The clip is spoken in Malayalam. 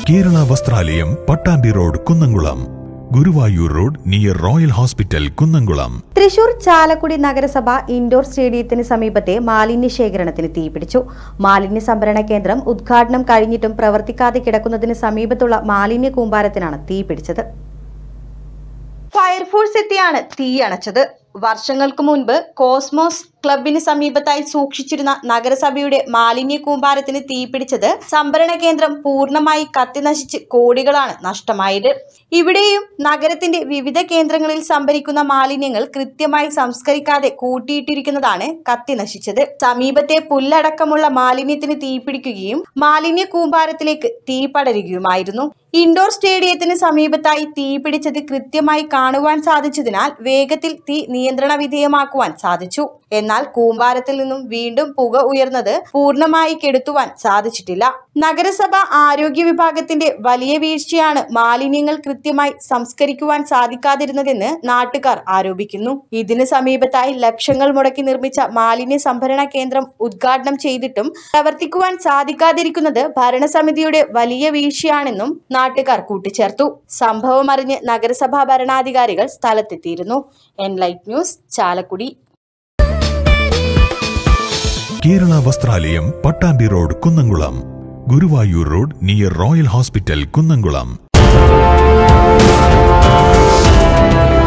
Kerala Vasthralayam Pattambi road Kunnamkulam Guruvayur road near royal hospital Kunnamkulam Thrissur Chalakudy നഗരസഭ ഇൻഡോർ സ്റ്റേഡിയത്തിന് സമീപത്തെ മാലിന്യ ശേഖരണത്തിന് തീപിടിച്ചു മാലിന്യ സംഭരണ കേന്ദ്രം ഉദ്ഘാടനം കഴിഞ്ഞിട്ടും പ്രവർത്തിക്കാതെ കിടക്കുന്നതിന് സമീപത്തുള്ള മാലിന്യ കൂമ്പാരത്തിനാണ് തീപിടിച്ചത് ഫയർഫോഴ്സ് എത്തിയാണ് തീ അണച്ചത് വർഷങ്ങൾക്ക് മുൻപ് കോസ്മോസ് ക്ലബിന് സമീപത്തായി സൂക്ഷിച്ചിരുന്ന നഗരസഭയുടെ മാലിന്യ കൂമ്പാരത്തിന് തീപിടിച്ചത് സംഭരണ കേന്ദ്രം പൂർണ്ണമായി കത്തിനശിച്ച് കോടികളാണ് നഷ്ടമായത് ഇവിടെയും നഗരത്തിന്റെ വിവിധ കേന്ദ്രങ്ങളിൽ സംഭരിക്കുന്ന മാലിന്യങ്ങൾ കൃത്യമായി സംസ്കരിക്കാതെ കൂട്ടിയിട്ടിരിക്കുന്നതാണ് കത്തിനശിച്ചത് സമീപത്തെ പുല്ലടക്കമുള്ള മാലിന്യത്തിന് തീപിടിക്കുകയും മാലിന്യ കൂമ്പാരത്തിലേക്ക് തീ പടരുകയുമായിരുന്നു ഇൻഡോർ സ്റ്റേഡിയത്തിന് സമീപത്തായി തീ പിടിച്ചത് കൃത്യമായി കാണുവാൻ സാധിച്ചതിനാൽ വേഗത്തിൽ തീ നിയന്ത്രണ വിധേയമാക്കുവാൻ സാധിച്ചു എന്നാൽ കൂമ്പാരത്തിൽ നിന്നും വീണ്ടും പുക ഉയർന്നത് പൂർണ്ണമായി കെടുത്തുവാൻ സാധിച്ചിട്ടില്ല നഗരസഭ ആരോഗ്യ വിഭാഗത്തിന്റെ വലിയ വീഴ്ചയാണ് മാലിന്യങ്ങൾ കൃത്യമായി സംസ്കരിക്കുവാൻ സാധിക്കാതിരുന്നതെന്ന് നാട്ടുകാർ ആരോപിക്കുന്നു ഇതിന് സമീപത്തായി ലക്ഷങ്ങൾ മുടക്കി നിർമ്മിച്ച മാലിന്യ സംഭരണ കേന്ദ്രം ഉദ്ഘാടനം ചെയ്തിട്ടും പ്രവർത്തിക്കുവാൻ സാധിക്കാതിരിക്കുന്നത് ഭരണസമിതിയുടെ വലിയ വീഴ്ചയാണെന്നും നാട്ടുകാർ കൂട്ടിച്ചേർത്തു സംഭവം അറിഞ്ഞ് നഗരസഭാ ഭരണാധികാരികൾ സ്ഥലത്തെത്തിയിരുന്നു Enlight news Chalakudy Kerala Vasthralayam Pattambi road Kunnamkulam Guruvayur road near royal hospital Kunnamkulam